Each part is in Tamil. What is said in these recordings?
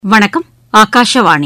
வணக்கம் ஆகாஷவாணி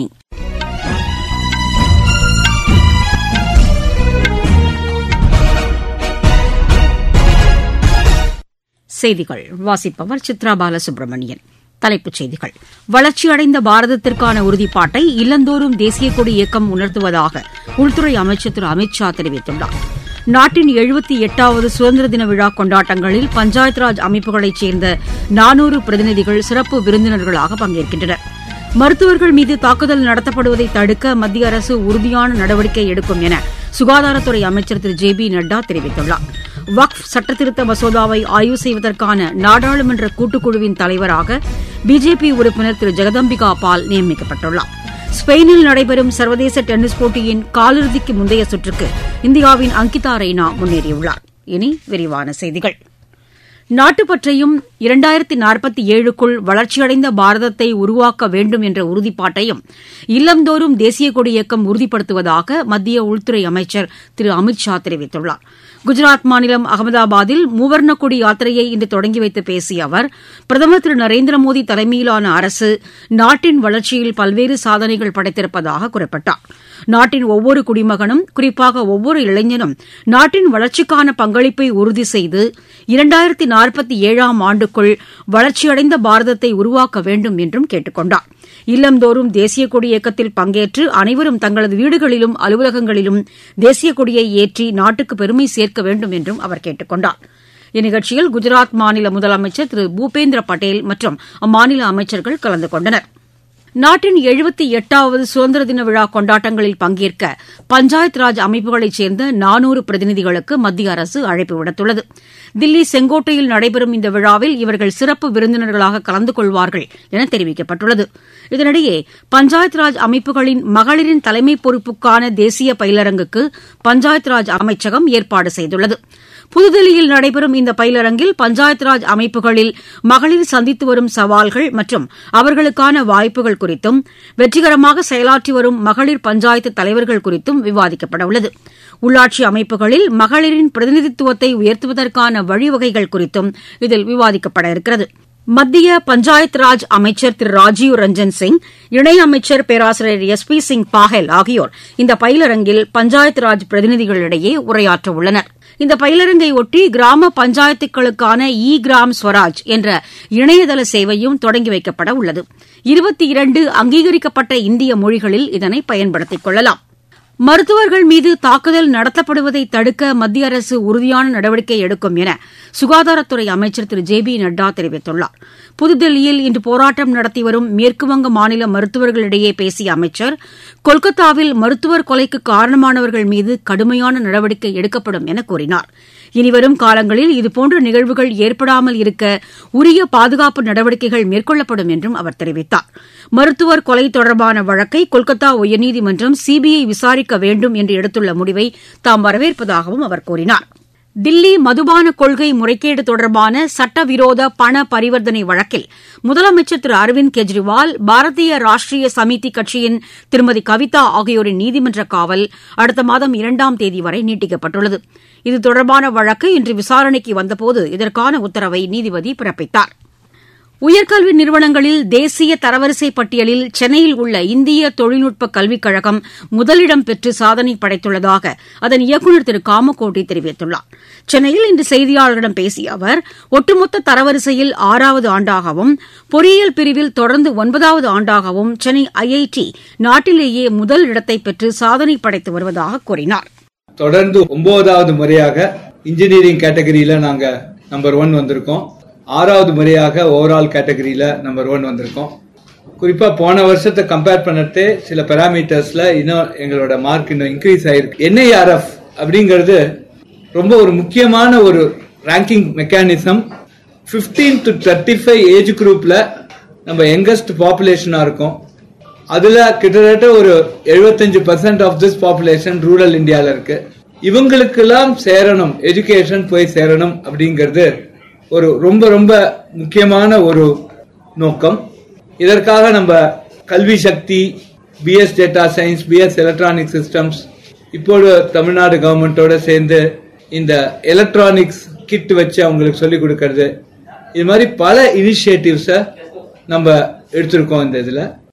செய்திகள் வாசிப்பவர் சித்ரா பாலசுப்ரமணியன் தலைப்புச் செய்திகள் வளர்ச்சியடைந்த பாரதத்திற்கான உறுதிப்பாட்டை இல்லந்தோறும் தேசிய கொடி இயக்கம் உணர்த்துவதாக உள்துறை அமைச்சர் திரு அமித் ஷா தெரிவித்துள்ளார் நாட்டின் எழுபத்தி எட்டாவது சுதந்திர தின விழா கொண்டாட்டங்களில் பஞ்சாயத் ராஜ் அமைப்புகளைச் சேர்ந்த நானூறு பிரதிநிதிகள் சிறப்பு விருந்தினர்களாக பங்கேற்கின்றனர் மருத்துவர்கள் மீது தாக்குதல் நடத்தப்படுவதை தடுக்க மத்திய அரசு உறுதியான நடவடிக்கை எடுக்கும் என சுகாதாரத்துறை அமைச்சர் திரு ஜே பி நட்டா தெரிவித்துள்ளார் வக்ஃப் சட்டத்திருத்த மசோதாவை ஆய்வு செய்வதற்கான நாடாளுமன்ற கூட்டுக்குழுவின் தலைவராக பிஜேபி உறுப்பினர் திரு ஜெகதம்பிகா பால் நியமிக்கப்பட்டுள்ளார் ஸ்பெயினில் நடைபெறும் சர்வதேச டென்னிஸ் போட்டியின் காலிறுதிக்கு முந்தைய சுற்றுக்கு இந்தியாவின் அங்கிதா ரெய்னா முன்னேறியுள்ளார் இனி விரிவான செய்திகள் நாட்டுப்பற்றையும் இரண்டாயிரத்தி நாற்பத்தி ஏழுக்குள் வளர்ச்சியடைந்த பாரதத்தை உருவாக்க வேண்டும் என்ற உறுதிப்பாட்டையும் இல்லந்தோறும் தேசிய கொடி இயக்கம் உறுதிப்படுத்துவதாக மத்திய உள்துறை அமைச்சர் திரு அமித் ஷா தெரிவித்துள்ளார் குஜராத் மாநிலம் அகமதாபாத்தில் மூவர்ண கொடி யாத்திரையை இன்று தொடங்கி வைத்து பேசிய அவர் பிரதமர் திரு நரேந்திர மோடி தலைமையிலான அரசு நாட்டின் வளர்ச்சியில் பல்வேறு சாதனைகள் படைத்திருப்பதாக குறிப்பிட்டார் நாட்டின் ஒவ்வொரு குடிமகனும் குறிப்பாக ஒவ்வொரு இளைஞனும் நாட்டின் வளர்ச்சிக்கான பங்களிப்பை உறுதி செய்து இரண்டாயிரத்தி நாற்பத்தி ஏழாம் ஆண்டுக்குள் வளர்ச்சியடைந்த பாரதத்தை உருவாக்க வேண்டும் என்றும் கேட்டுக் கொண்டார் இல்லந்தோறும் தேசிய கொடி இயக்கத்தில் பங்கேற்று அனைவரும் தங்களது வீடுகளிலும் அலுவலகங்களிலும் தேசிய கொடியை ஏற்றி நாட்டுக்கு பெருமை சேர்க்க வேண்டும் என்றும் அவர் கேட்டுக் கொண்டார் இந்நிகழ்ச்சியில் குஜராத் மாநில முதலமைச்சர் திரு பூபேந்திர பட்டேல் மற்றும் அம்மாநில அமைச்சர்கள் கலந்து கொண்டனர் நாட்டின் எழுபத்தி எட்டாவது சுதந்திர தின விழா கொண்டாட்டங்களில் பங்கேற்க பஞ்சாயத் ராஜ் அமைப்புகளைச் சேர்ந்த நானூறு பிரதிநிதிகளுக்கு மத்திய அரசு அழைப்பு விடுத்துள்ளது தில்லி செங்கோட்டையில் நடைபெறும் இந்த விழாவில் இவர்கள் சிறப்பு விருந்தினர்களாக கலந்து கொள்வார்கள் என தெரிவிக்கப்பட்டுள்ளது இதனிடையே பஞ்சாயத் ராஜ் அமைப்புகளின் மகளிரின் தலைமை பொறுப்புக்கான தேசிய பயிலரங்குக்கு பஞ்சாயத் ராஜ் அமைச்சகம் ஏற்பாடு செய்துள்ளது புதுதில்லியில் நடைபெறும் இந்த பயிலரங்கில் பஞ்சாயத் ராஜ் அமைப்புகளில் மகளிர் சந்தித்து வரும் சவால்கள் மற்றும் அவர்களுக்கான வாய்ப்புகள் குறித்தும் வெற்றிகரமாக செயலாற்றி வரும் மகளிர் பஞ்சாயத்து தலைவர்கள் குறித்தும் விவாதிக்கப்பட உள்ளது உள்ளாட்சி அமைப்புகளில் மகளிரின் பிரதிநிதித்துவத்தை உயர்த்துவதற்கான வழிவகைகள் குறித்தும் இதில் விவாதிக்கப்பட இருக்கிறது மத்திய பஞ்சாயத் ராஜ் அமைச்சர் திரு ராஜீவ் ரஞ்சன் சிங் இணையமைச்சர் பேராசிரியர் எஸ் பி சிங் பாஹெல் ஆகியோர் இந்த பயிலரங்கில் பஞ்சாயத் ராஜ் பிரதிநிதிகளிடையே உரையாற்ற உள்ளனர் இந்த பயிலரங்கை ஒட்டி கிராம பஞ்சாயத்துக்களுக்கான இ கிராம் ஸ்வராஜ் என்ற இணையதள சேவையும் தொடங்கி வைக்கப்பட உள்ளது இருபத்தி இரண்டு அங்கீகரிக்கப்பட்ட இந்திய மொழிகளில் இதனை பயன்படுத்திக் கொள்ளலாம் மருத்துவர்கள் மீது தாக்குதல் நடத்தப்படுவதை தடுக்க மத்திய அரசு உறுதியான நடவடிக்கை எடுக்கும் என சுகாதாரத்துறை அமைச்சர் திரு ஜே பி நட்டா தெரிவித்துள்ளார் புதுதில்லியில் இன்று போராட்டம் நடத்தி வரும் மேற்குவங்க மாநில மருத்துவர்களிடையே பேசிய அமைச்சர் கொல்கத்தாவில் மருத்துவர் கொலைக்கு காரணமானவர்கள் மீது கடுமையான நடவடிக்கை எடுக்கப்படும் என கூறினார் இனிவரும் காலங்களில் இதுபோன்ற நிகழ்வுகள் ஏற்படாமல் இருக்க உரிய பாதுகாப்பு நடவடிக்கைகள் மேற்கொள்ளப்படும் என்றும் அவர் தெரிவித்தார் மருத்துவர் கொலை தொடர்பான வழக்கை கொல்கத்தா உயர்நீதிமன்றம் சிபிஐ விசாரிக்க வேண்டும் என்று எடுத்துள்ள முடிவை தாம் வரவேற்பதாகவும் அவர் கூறினார் தில்லி மதுபான கொள்கை முறைகேடு தொடர்பான சட்டவிரோத பண பரிவர்த்தனை வழக்கில் முதலமைச்சர் திரு அரவிந்த் கெஜ்ரிவால் பாரதிய ராஷ்டிரிய சமிதி கட்சியின் திருமதி கவிதா ஆகியோரின் நீதிமன்ற காவல் அடுத்த மாதம் இரண்டாம் தேதி வரை நீட்டிக்கப்பட்டுள்ளது இது தொடர்பான வழக்கு இன்று விசாரணைக்கு வந்தபோது இதற்கான உத்தரவை நீதிபதி பிறப்பித்தார் உயர்கல்வி நிறுவனங்களில் தேசிய தரவரிசை பட்டியலில் சென்னையில் உள்ள இந்திய தொழில்நுட்ப கல்விக் கழகம் முதலிடம் பெற்று சாதனை படைத்துள்ளதாக அதன் இயக்குநர் திரு காமகோட்டி தெரிவித்துள்ளார் சென்னையில் இன்று செய்தியாளர்களிடம் பேசிய அவர் ஒட்டுமொத்த தரவரிசையில் ஆறாவது ஆண்டாகவும் பொறியியல் பிரிவில் தொடர்ந்து ஒன்பதாவது ஆண்டாகவும் சென்னை ஐஐடி நாட்டிலேயே முதல் இடத்தை பெற்று சாதனை படைத்து வருவதாக கூறினார் தொடர்ந்து ஒன்பதாவது முறையாக இன்ஜினியரிங் கேட்டகரியில நாங்க நம்பர் ஒன் வந்திருக்கோம் ஆறாவது முறையாக ஓவரால் கேட்டகரியில நம்பர் ஒன் வந்திருக்கோம் குறிப்பா போன வருஷத்தை கம்பேர் பண்ணதே சில பெராமீட்டர்ஸ்ல இன்னும் எங்களோட மார்க் இன்னும் இன்க்ரீஸ் ஆயிருக்கு என்ஐஆர்எஃப் அப்படிங்கிறது ரொம்ப ஒரு முக்கியமான ஒரு ranking mechanism fifteen to thirty five age குரூப்ல நம்ம யங்கஸ்ட் பாப்புலேஷனா இருக்கும் அதுல கிட்டத்தட்ட ஒரு எழுபத்தஞ்சு percent of this population rural இந்தியால இருக்கு இவங்களுக்கெல்லாம் சேரணும் எஜுகேஷன் போய் சேரணும் அப்படிங்கிறது ஒரு ரொம்ப ரொம்ப முக்கியமான ஒரு நோக்கம் இதற்காக நம்ம Kalvi Sakthi BS data science BS electronic systems இப்போது தமிழ்நாடு கவர்மெண்டோட சேர்ந்து இந்த எலக்ட்ரானிக்ஸ் கிட் வச்சு அவங்களுக்கு சொல்லிக் கொடுக்கறது இது மாதிரி பல இனிஷியேட்டிவ்ஸை நம்ம எடுத்திருக்கோம் இந்த இதுல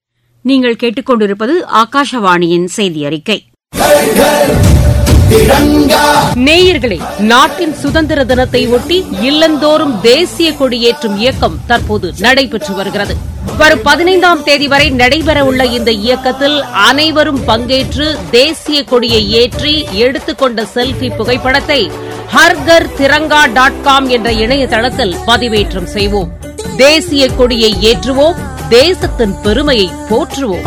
நீங்கள் கேட்டுக்கொண்டிருப்பது ஆகாஷவாணியின் செய்தி அறிக்கை நேயர்களே நாட்டின் சுதந்திர தினத்தை ஒட்டி இல்லந்தோறும் தேசிய கொடியேற்றும் இயக்கம் தற்போது நடைபெற்று வருகிறது வரும் பதினைந்தாம் தேதி வரை நடைபெறவுள்ள இந்த இயக்கத்தில் அனைவரும் பங்கேற்று தேசிய கொடியை ஏற்றி எடுத்துக்கொண்ட செல்பி புகைப்படத்தை ஹர்கர் திரங்கா டாட் காம் என்ற இணையதளத்தில் பதிவேற்றம் செய்வோம் தேசிய கொடியை ஏற்றுவோம் தேசத்தின் பெருமையை போற்றுவோம்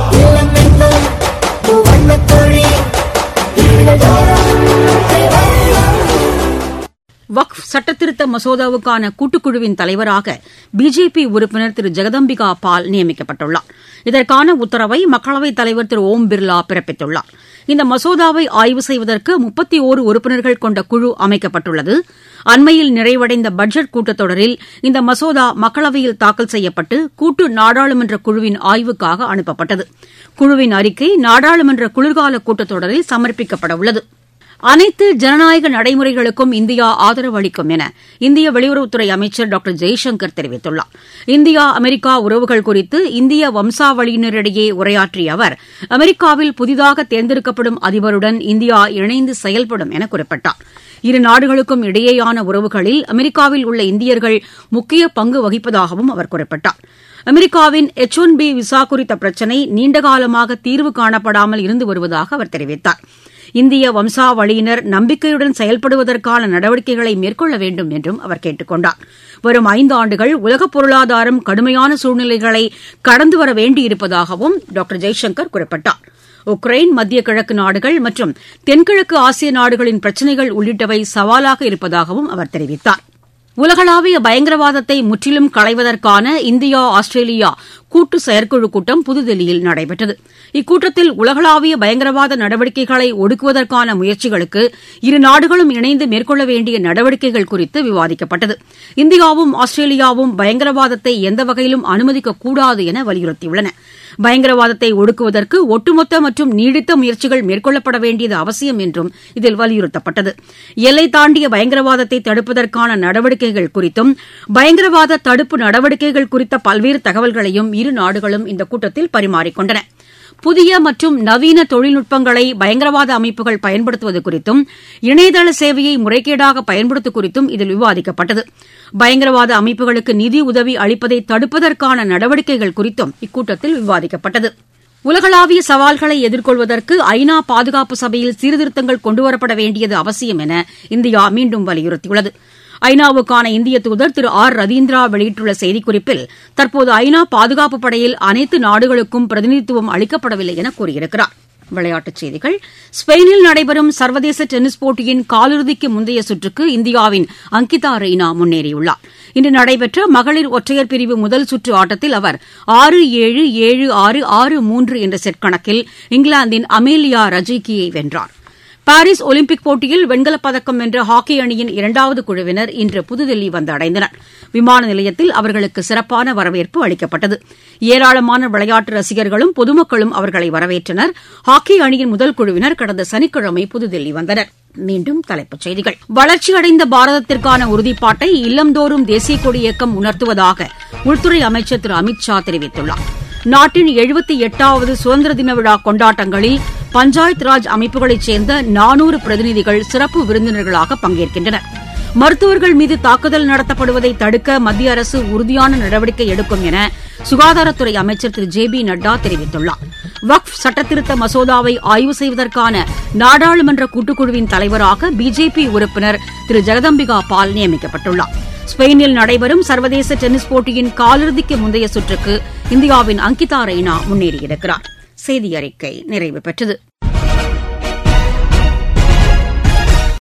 வக்ஃப் சட்டத்திருத்த மசோதாவுக்கான கூட்டுக்குழுவின் தலைவராக பிஜேபி உறுப்பினர் திரு ஜெகதம்பிகா பால் நியமிக்கப்பட்டுள்ளார் இதற்கான உத்தரவை மக்களவைத் தலைவர் திரு ஓம் பிர்லா பிறப்பித்துள்ளார் இந்த மசோதாவை ஆய்வு செய்வதற்கு முப்பத்தி ஓரு உறுப்பினர்கள் கொண்ட குழு அமைக்கப்பட்டுள்ளது அண்மையில் நிறைவடைந்த பட்ஜெட் கூட்டத்தொடரில் இந்த மசோதா மக்களவையில் தாக்கல் செய்யப்பட்டு கூட்டு நாடாளுமன்ற குழுவின் ஆய்வுக்காக அனுப்பப்பட்டது குழுவின் அறிக்கை நாடாளுமன்ற குளிர்கால கூட்டத்தொடரில் சமர்ப்பிக்கப்பட உள்ளது அனைத்து ஜனநாயக நடைமுறைகளுக்கும் இந்தியா ஆதரவு அளிக்கும் என இந்திய வெளியுறவுத்துறை அமைச்சர் டாக்டர் ஜெய்சங்கர் தெரிவித்துள்ளார் இந்தியா அமெரிக்கா உறவுகள் குறித்து இந்திய வம்சாவளியினரிடையே உரையாற்றிய அவர் அமெரிக்காவில் புதிதாக தேர்ந்தெடுக்கப்படும் அதிபருடன் இந்தியா இணைந்து செயல்படும் என குறிப்பிட்டார் இரு நாடுகளுக்கும் இடையேயான உறவுகளில் அமெரிக்காவில் உள்ள இந்தியர்கள் முக்கிய பங்கு வகிப்பதாகவும் அவர் குறிப்பிட்டார் அமெரிக்காவின் எச் ஒன் பி விசா குறித்த பிரச்சினை நீண்டகாலமாக தீர்வு காணப்படாமல் இருந்து வருவதாக அவர் தெரிவித்தார் இந்திய வம்சாவளியினர் நம்பிக்கையுடன் செயல்படுவதற்கான நடவடிக்கைகளை மேற்கொள்ள வேண்டும் என்றும் அவர் கேட்டுக் கொண்டார் வரும் ஐந்து ஆண்டுகள் உலக பொருளாதாரம் கடுமையான சூழ்நிலைகளை கடந்து வர வேண்டியிருப்பதாகவும் டாக்டர் ஜெய்சங்கர் குறிப்பிட்டார் உக்ரைன் மத்திய கிழக்கு நாடுகள் மற்றும் தென்கிழக்கு ஆசிய நாடுகளின் பிரச்சினைகள் உள்ளிட்டவை சவாலாக இருப்பதாகவும் அவர் தெரிவித்தார் உலகளாவிய பயங்கரவாதத்தை முற்றிலும் களைவதற்கான இந்தியா ஆஸ்திரேலியா கூட்டு செயற்குழு கூட்டம் புதுதில்லியில் நடைபெற்றது இக்கூட்டத்தில் உலகளாவிய பயங்கரவாத நடவடிக்கைகளை ஒடுக்குவதற்கான முயற்சிகளுக்கு இரு நாடுகளும் இணைந்து மேற்கொள்ள வேண்டிய நடவடிக்கைகள் குறித்து விவாதிக்கப்பட்டது இந்தியாவும் ஆஸ்திரேலியாவும் பயங்கரவாதத்தை எந்த வகையிலும் அனுமதிக்கக்கூடாது என வலியுறுத்தியுள்ளன பயங்கரவாதத்தை ஒடுக்குவதற்கு ஒட்டுமொத்த மற்றும் நீடித்த முயற்சிகள் மேற்கொள்ளப்பட வேண்டியது அவசியம் என்றும் இதில் வலியுறுத்தப்பட்டது எல்லை தாண்டிய பயங்கரவாதத்தை தடுப்பதற்கான நடவடிக்கைகள் குறித்தும் பயங்கரவாத தடுப்பு நடவடிக்கைகள் குறித்த பல்வேறு தகவல்களையும் இரு நாடுகளும் இந்த கூட்டத்தில் பரிமாறிக்கொண்டன புதிய மற்றும் நவீன தொழில்நுட்பங்களை பயங்கரவாத அமைப்புகள் பயன்படுத்துவது குறித்தும் இணையதள சேவையை முறைகேடாக பயன்படுத்துவது குறித்தும் இதில் விவாதிக்கப்பட்டது பயங்கரவாத அமைப்புகளுக்கு நிதி உதவி அளிப்பதை தடுப்பதற்கான நடவடிக்கைகள் குறித்தும் இக்கூட்டத்தில் விவாதிக்கப்பட்டது உலகளாவிய சவால்களை எதிர்கொள்வதற்கு ஐநா பாதுகாப்பு சபையில் சீர்திருத்தங்கள் கொண்டுவரப்பட வேண்டியது அவசியம் என இந்தியா மீண்டும் வலியுறுத்தியுள்ளது ஐநாவுக்கான இந்திய தூதர் திரு ஆர் ரவீந்திரா வெளியிட்டுள்ள செய்திக்குறிப்பில் தற்போது ஐநா பாதுகாப்பு படையில் அனைத்து நாடுகளுக்கும் பிரதிநிதித்துவம் அளிக்கப்படவில்லை என கூறியிருக்கிறார் விளையாட்டுச் செய்திகள் ஸ்பெயினில் நடைபெறும் சர்வதேச டென்னிஸ் போட்டியின் காலிறுதிக்கு முந்தைய சுற்றுக்கு இந்தியாவின் அங்கிதா ரெய்னா முன்னேறியுள்ளார் இன்று நடைபெற்ற மகளிர் ஒற்றையர் பிரிவு முதல் சுற்று ஆட்டத்தில் அவர் ஆறு ஏழு ஏழு ஆறு ஆறு மூன்று என்ற செட் கணக்கில் இங்கிலாந்தின் அமேலியா ரஜிகியை வென்றார் பாரிஸ் ஒலிம்பிக் போட்டியில் வெண்கலப் பதக்கம் வென்ற ஹாக்கி அணியின் இரண்டாவது குழுவினர் இன்று புதுதில்லி வந்தடைந்தனர் விமான நிலையத்தில் அவர்களுக்கு சிறப்பான வரவேற்பு அளிக்கப்பட்டது ஏராளமான விளையாட்டு ரசிகர்களும் பொதுமக்களும் அவர்களை வரவேற்றனர் ஹாக்கி அணியின் முதல் குழுவினர் கடந்த சனிக்கிழமை புதுதில்லி வந்தனர் மீண்டும் தலைப்புச் செய்திகள் வளர்ச்சியடைந்த பாரதத்திற்கான உறுதிப்பாட்டை இல்லந்தோறும் தேசிய கொடி இயக்கம் உணர்த்துவதாக உள்துறை அமைச்சர் திரு அமித் ஷா தெரிவித்துள்ளார் நாட்டின் எழுபத்தி எட்டாவது சுதந்திர தின விழா கொண்டாட்டங்களில் பஞ்சாயத் ராஜ் அமைப்புகளைச் சேர்ந்த நானூறு பிரதிநிதிகள் சிறப்பு விருந்தினர்களாக பங்கேற்கின்றனர் மருத்துவர்கள் மீது தாக்குதல் நடத்தப்படுவதை தடுக்க மத்திய அரசு உறுதியான நடவடிக்கை எடுக்கும் என சுகாதாரத்துறை அமைச்சர் திரு ஜே பி நட்டா தெரிவித்துள்ளார் வக்ஃப் சட்டத்திருத்த மசோதாவை ஆய்வு செய்வதற்கான நாடாளுமன்ற கூட்டுக்குழுவின் தலைவராக பிஜேபி உறுப்பினர் திரு ஜெகதம்பிகா பால் நியமிக்கப்பட்டுள்ளார் ஸ்பெயினில் நடைபெறும் சர்வதேச டென்னிஸ் போட்டியின் காலிறுதிக்கு முந்தைய சுற்றுக்கு இந்தியாவின் அங்கிதா ரெய்னா முன்னேறியிருக்கிறார் செய்தி அறிக்கை நிறைவு பெற்றது